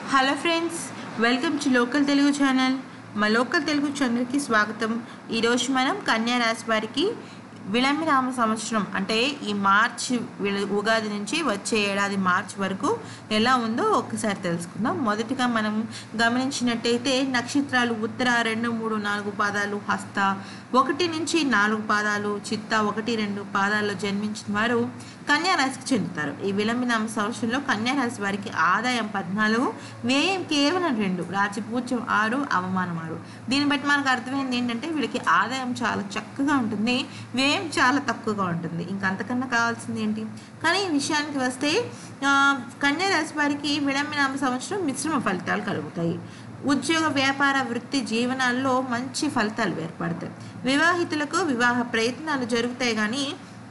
hello friends welcome to local Telugu channel మా local Telugu ఛానల్కి స్వాగతం ఈరోజు మనం కన్యా రాశి వారికి విలంబినామ సంవత్సరం అంటే ఈ మార్చి విల- ఉగాది నుంచి వచ్చే ఏడాది మార్చి వరకు ఎలా ఉందో ఒక్కసారి తెలుసుకుందాం మొదటిగా మనం గమనించినట్టయితే నక్షత్రాలు ఉత్తర రెండు మూడు నాలుగు పాదాలు హస్త ఒకటి నుంచి నాలుగు పాదాలు చిత్త ఒకటి రెండు పాదాల్లో జన్మించిన వారు కన్యా రాశికి చెందుతారు ఈ విలంబినామ సంవత్సరంలో కన్యా రాశి వారికి ఆదాయం పద్నాలుగు వ్యయం కేవలం రెండు రాజపూజ్యం ఆరు అవమానం ఆరు దీన్ని బట్టి మనకు అర్థమైంది ఏంటంటే వీళ్ళకి ఆదాయం చాలా చక్కగా ఉంటుంది వ్యయం చాలా తక్కువగా ఉంటుంది ఇంకా అంతకన్నా కావాల్సింది ఏంటి కానీ ఈ విషయానికి వస్తే ఆ, కన్యా రాశి వారికి విలంబినామ సంవత్సరం మిశ్రమ ఫలితాలు కలుగుతాయి ఉద్యోగ వ్యాపార వృత్తి జీవనాల్లో మంచి ఫలితాలు ఏర్పడతాయి వివాహితులకు వివాహ ప్రయత్నాలు జరుగుతాయి కానీ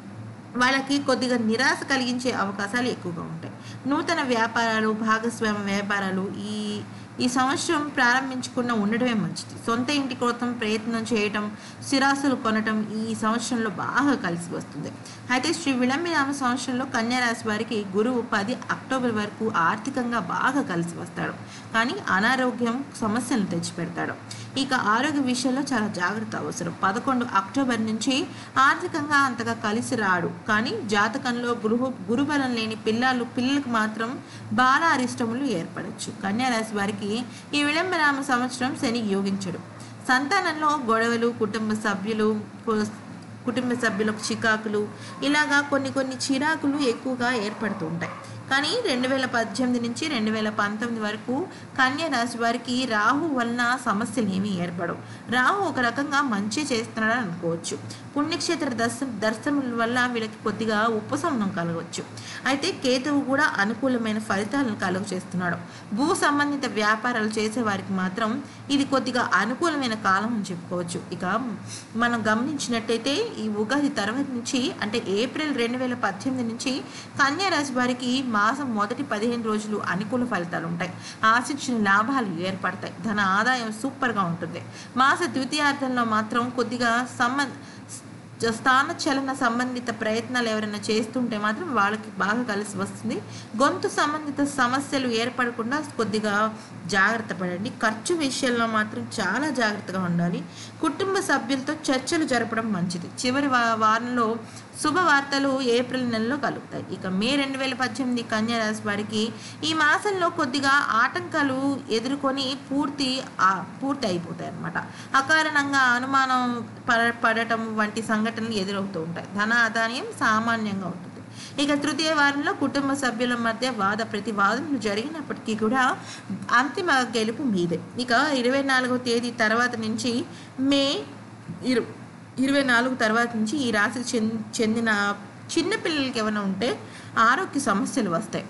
వాళ్ళకి కొద్దిగా నిరాశ కలిగించే అవకాశాలు ఎక్కువగా ఉంటాయి నూతన వ్యాపారాలు భాగస్వామ్య వ్యాపారాలు ఈ ఈ సంవత్సరం ప్రారంభించకుండా ఉండడమే మంచిది సొంత ఇంటి కోసం ప్రయత్నం చేయటం స్థిరాస్తులు కొనటం ఈ సంవత్సరంలో బాగా కలిసి వస్తుంది అయితే శ్రీ విలంబినామ సంవత్సరంలో కన్యా రాశి వారికి గురువు పది అక్టోబర్ వరకు ఆర్థికంగా బాగా కలిసి వస్తాడు కానీ అనారోగ్యం సమస్యలను తెచ్చిపెడతాడు ఇక ఆరోగ్య విషయంలో చాలా జాగ్రత్త అవసరం పదకొండు అక్టోబర్ నుంచి ఆర్థికంగా అంతగా కలిసి రాడు కానీ జాతకంలో గురు గురుబలం లేని పిల్లలు పిల్లలకు మాత్రం బాల అరిష్టములు ఏర్పడవచ్చు కన్యా రాశి వారికి ఈ విలంబనామ సంవత్సరం శని యోగించడు సంతానంలో గొడవలు కుటుంబ సభ్యులు కు- కుటుంబ సభ్యులకు చికాకులు ఇలాగా కొన్ని కొన్ని చిరాకులు ఎక్కువగా ఏర్పడుతూ ఉంటాయి కానీ రెండు వేల పద్దెనిమిది నుంచి రెండు వేల పంతొమ్మిది వరకు కన్యా రాశి వారికి రాహు వలన సమస్యలు ఏమీ ఏర్పడవు రాహు ఒక రకంగా మంచి చేస్తున్నాడని అనుకోవచ్చు పుణ్యక్షేత్ర దర్శ దర్శనముల వల్ల వీళ్ళకి కొద్దిగా ఉపశమనం కలగవచ్చు అయితే కేతువు కూడా అనుకూలమైన ఫలితాలను కలుగ చేస్తున్నాడు భూ సంబంధిత వ్యాపారాలు చేసే వారికి మాత్రం ఇది కొద్దిగా అనుకూలమైన కాలం అని చెప్పుకోవచ్చు ఇక మనం గమనించినట్టయితే ఈ ఉగాది తర్వాత నుంచి అంటే ఏప్రిల్ రెండు వేల పద్దెనిమిది నుంచి కన్యా రాశి వారికి మాసం మొదటి పదిహేను రోజులు అనుకూల ఫలితాలు ఉంటాయి ఆశించిన లాభాలు ఏర్పడతాయి ధన ఆదాయం సూపర్గా ఉంటుంది మాస ద్వితీయార్థంలో మాత్రం కొద్దిగా సంబంధ స్థాన చలన సంబంధిత ప్రయత్నాలు ఎవరైనా చేస్తుంటే మాత్రం వాళ్ళకి బాగా కలిసి వస్తుంది గొంతు సంబంధిత సమస్యలు ఏర్పడకుండా కొద్దిగా జాగ్రత్త పడండి ఖర్చు విషయంలో మాత్రం చాలా జాగ్రత్తగా ఉండాలి కుటుంబ సభ్యులతో చర్చలు జరపడం మంచిది చివరి వా- వారంలో శుభవార్తలు ఏప్రిల్ నెలలో కలుగుతాయి ఇక మే రెండు వేల పద్దెనిమిది కన్యా రాశి వారికి ఈ మాసంలో కొద్దిగా ఆటంకాలు ఎదుర్కొని పూర్తి ఆ- పూర్తి అయిపోతాయి అన్నమాట అకారణంగా అనుమానం పడ- పడటం వంటి సంఘటనలు ఎదురవుతూ ఉంటాయి ధన ఆదాయం సామాన్యంగా ఉంటుంది ఇక తృతీయ వారంలో కుటుంబ సభ్యుల మధ్య వాద ప్రతివాదనలు జరిగినప్పటికీ కూడా అంతిమ గెలుపు మీదే ఇక ఇరవై నాలుగో తేదీ తర్వాత నుంచి మే ఇరు ఇరవై నాలుగు తర్వాత నుంచి ఈ రాశికి చెంది చెందిన చిన్న పిల్లలకి ఏమైనా ఉంటే ఆరోగ్య సమస్యలు వస్తాయి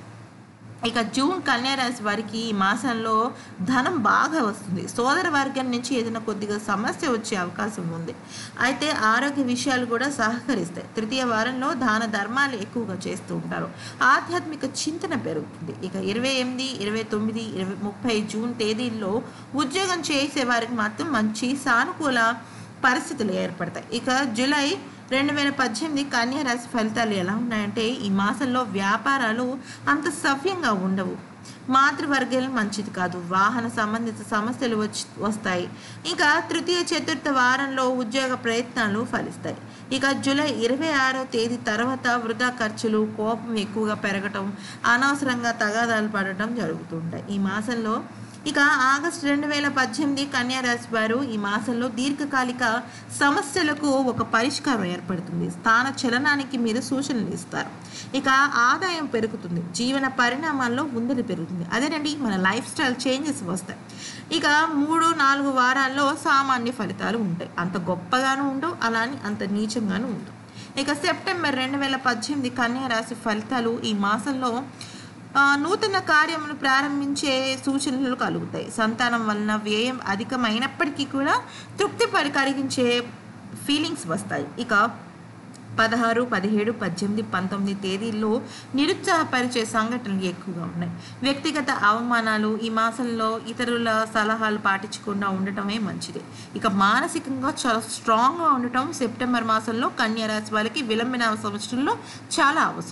ఇక జూన్ కన్యా రాశి వారికి ఈ మాసంలో ధనం బాగా వస్తుంది సోదర వర్గం నుంచి ఏదైనా కొద్దిగా సమస్య వచ్చే అవకాశం ఉంది అయితే ఆరోగ్య విషయాలు కూడా సహకరిస్తాయి తృతీయ వారంలో దాన ధర్మాలు ఎక్కువగా చేస్తూ ఉంటారు ఆధ్యాత్మిక చింతన పెరుగుతుంది ఇక ఇరవై ఎనిమిది ఇరవై తొమ్మిది ఇరవై ముప్పై జూన్ తేదీల్లో ఉద్యోగం చేసే వారికి మాత్రం మంచి సానుకూల పరిస్థితులు ఏర్పడతాయి ఇక జూలై రెండు వేల పద్దెనిమిది కన్యా రాశి ఫలితాలు ఎలా ఉన్నాయంటే ఈ మాసంలో వ్యాపారాలు అంత సవ్యంగా ఉండవు మాతృవర్గం మంచిది కాదు వాహన సంబంధిత సమస్యలు వచ్చి వస్తాయి ఇంకా తృతీయ చతుర్థ వారంలో ఉద్యోగ ప్రయత్నాలు ఫలిస్తాయి ఇక జూలై ఇరవై ఆరో తేదీ తర్వాత వృధా ఖర్చులు కోపం ఎక్కువగా పెరగటం అనవసరంగా తగాదాలు పడటం జరుగుతుంటాయి ఈ మాసంలో ఇక ఆగస్టు రెండు వేల పద్దెనిమిది కన్యా రాశి వారు ఈ మాసంలో దీర్ఘకాలిక సమస్యలకు ఒక పరిష్కారం ఏర్పడుతుంది స్థాన చలనానికి మీరు సూచనలు ఇస్తారు ఇక ఆదాయం పెరుగుతుంది జీవన పరిణామాల్లో ముందరి పెరుగుతుంది అదేనండి మన లైఫ్ స్టైల్ చేంజెస్ వస్తాయి ఇక మూడు నాలుగు వారాల్లో సామాన్య ఫలితాలు ఉంటాయి అంత గొప్పగాను ఉండవు అలాని అంత నీచంగాను ఉండవు ఇక సెప్టెంబర్ రెండు వేల పద్దెనిమిది కన్యా రాశి ఫలితాలు ఈ మాసంలో ఆ, నూతన కార్యములు ప్రారంభించే సూచనలు కలుగుతాయి సంతానం వలన వ్యయం అధికమైనప్పటికీ కూడా తృప్తి పరి కలిగించే ఫీలింగ్స్ వస్తాయి ఇక పదహారు పదిహేడు పద్దెనిమిది పంతొమ్మిది తేదీల్లో నిరుత్సాహపరిచే సంఘటనలు ఎక్కువగా ఉన్నాయి వ్యక్తిగత అవమానాలు ఈ మాసంలో ఇతరుల సలహాలు పాటించకుండా ఉండటమే మంచిది ఇక మానసికంగా చాలా స్ట్రాంగ్గా ఉండటం సెప్టెంబర్ మాసంలో కన్యా రాశి వాళ్ళకి విలంబిన సంవత్సరంలో చాలా అవసరం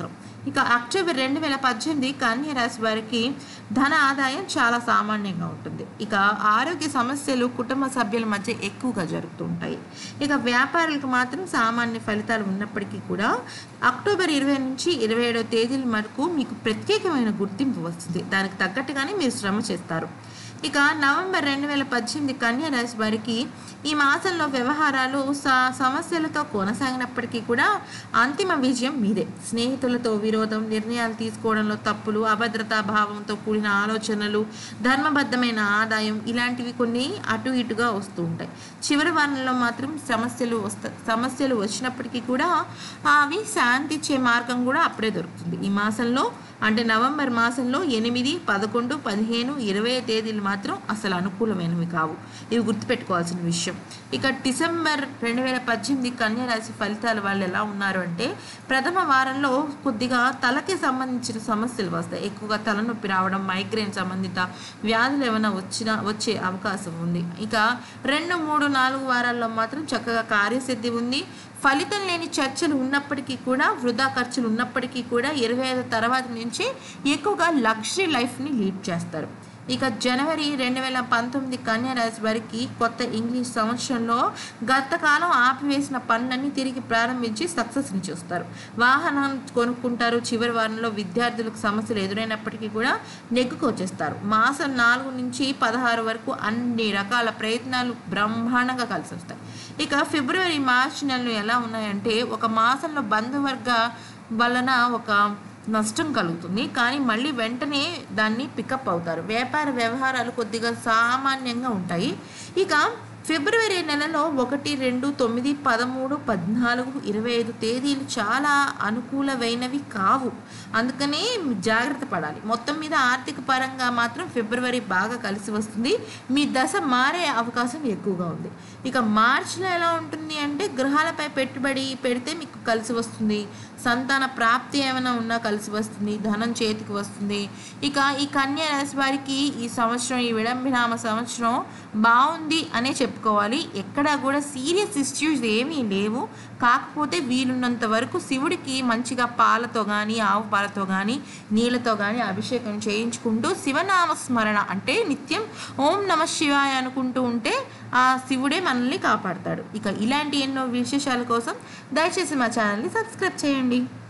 ఇక అక్టోబర్ రెండు వేల పద్దెనిమిది కన్యా రాశి వారికి ధన ఆదాయం చాలా సామాన్యంగా ఉంటుంది ఇక ఆరోగ్య సమస్యలు కుటుంబ సభ్యుల మధ్య ఎక్కువగా జరుగుతూ ఉంటాయి ఇక వ్యాపారులకు మాత్రం సామాన్య ఫలితాలు ఉన్నప్పటికీ కూడా అక్టోబర్ ఇరవై నుంచి ఇరవై ఏడవ తేదీల వరకు మీకు ప్రత్యేకమైన గుర్తింపు వస్తుంది దానికి తగ్గట్టుగానే మీరు శ్రమ చేస్తారు ఇక నవంబర్ రెండు వేల పద్దెనిమిది కన్యా రాశి వారికి ఈ మాసంలో వ్యవహారాలు స సమస్యలతో కొనసాగినప్పటికీ కూడా అంతిమ విజయం మీదే స్నేహితులతో విరోధం నిర్ణయాలు తీసుకోవడంలో తప్పులు అభద్రతా భావంతో కూడిన ఆలోచనలు ధర్మబద్ధమైన ఆదాయం ఇలాంటివి కొన్ని అటు ఇటుగా వస్తూ ఉంటాయి చివరి వారంలో మాత్రం సమస్యలు వస్తా సమస్యలు వచ్చినప్పటికీ కూడా అవి శాంతిచ్చే మార్గం కూడా అప్పుడే దొరుకుతుంది ఈ మాసంలో అంటే నవంబర్ మాసంలో ఎనిమిది పదకొండు పదిహేను ఇరవై తేదీలు మాత్రం అసలు అనుకూలమైనవి కావు ఇవి గుర్తుపెట్టుకోవాల్సిన విషయం ఇక డిసెంబర్ రెండు వేల పద్దెనిమిది కన్యరాశి ఫలితాలు వాళ్ళు ఎలా ఉన్నారు అంటే ప్రథమ వారంలో కొద్దిగా తలకి సంబంధించిన సమస్యలు వస్తాయి ఎక్కువగా తలనొప్పి రావడం మైగ్రేన్ సంబంధిత వ్యాధులు ఏమైనా వచ్చినా వచ్చే అవకాశం ఉంది ఇక రెండు మూడు నాలుగు వారాల్లో మాత్రం చక్కగా కార్యసిద్ధి ఉంది ఫలితం లేని చర్చలు ఉన్నప్పటికీ కూడా వృధా ఖర్చులు ఉన్నప్పటికీ కూడా ఇరవై ఐదు తర్వాత నుంచి ఎక్కువగా లగ్జరీ లైఫ్ని లీడ్ చేస్తారు ఇక జనవరి రెండు వేల పంతొమ్మిది కన్యా రాశి వారికి కొత్త ఇంగ్లీష్ సంవత్సరంలో గత కాలం ఆపివేసిన పనులన్నీ తిరిగి ప్రారంభించి సక్సెస్ని చూస్తారు వాహనం కొనుక్కుంటారు చివరి వారంలో విద్యార్థులకు సమస్యలు ఎదురైనప్పటికీ కూడా నెగ్గుకొచ్చేస్తారు మాసం నాలుగు నుంచి పదహారు వరకు అన్ని రకాల ప్రయత్నాలు బ్రహ్మాండంగా కలిసి వస్తాయి ఇక ఫిబ్రవరి మార్చి నెలలు ఎలా ఉన్నాయంటే ఒక మాసంలో బంధువర్గ వలన ఒక నష్టం కలుగుతుంది కానీ మళ్ళీ వెంటనే దాన్ని పికప్ అవుతారు వ్యాపార వ్యవహారాలు కొద్దిగా సామాన్యంగా ఉంటాయి ఇక ఫిబ్రవరి నెలలో ఒకటి రెండు తొమ్మిది పదమూడు పద్నాలుగు ఇరవై ఐదు తేదీలు చాలా అనుకూలమైనవి కావు అందుకనే జాగ్రత్త పడాలి మొత్తం మీద ఆర్థిక పరంగా మాత్రం ఫిబ్రవరి బాగా కలిసి వస్తుంది మీ దశ మారే అవకాశం ఎక్కువగా ఉంది ఇక మార్చిలో ఎలా ఉంటుంది అంటే గృహాలపై పెట్టుబడి పెడితే మీకు కలిసి వస్తుంది సంతాన ప్రాప్తి ఏమైనా ఉన్నా కలిసి వస్తుంది ధనం చేతికి వస్తుంది ఇక ఈ కన్యా రాశి వారికి ఈ సంవత్సరం ఈ విడంబినామ సంవత్సరం బాగుంది అనే చెప్పుకోవాలి ఎక్కడా కూడా సీరియస్ ఇష్యూస్ ఏమీ లేవు కాకపోతే వీలున్నంత వరకు శివుడికి మంచిగా పాలతో కానీ ఆవు పాలతో కానీ నీళ్ళతో కానీ అభిషేకం చేయించుకుంటూ శివనామ స్మరణ అంటే నిత్యం ఓం నమ శివాయ అనుకుంటూ ఉంటే ఆ శివుడే మనల్ని కాపాడతాడు ఇక ఇలాంటి ఎన్నో విశేషాల కోసం దయచేసి మా ఛానల్ని సబ్స్క్రైబ్ చేయండి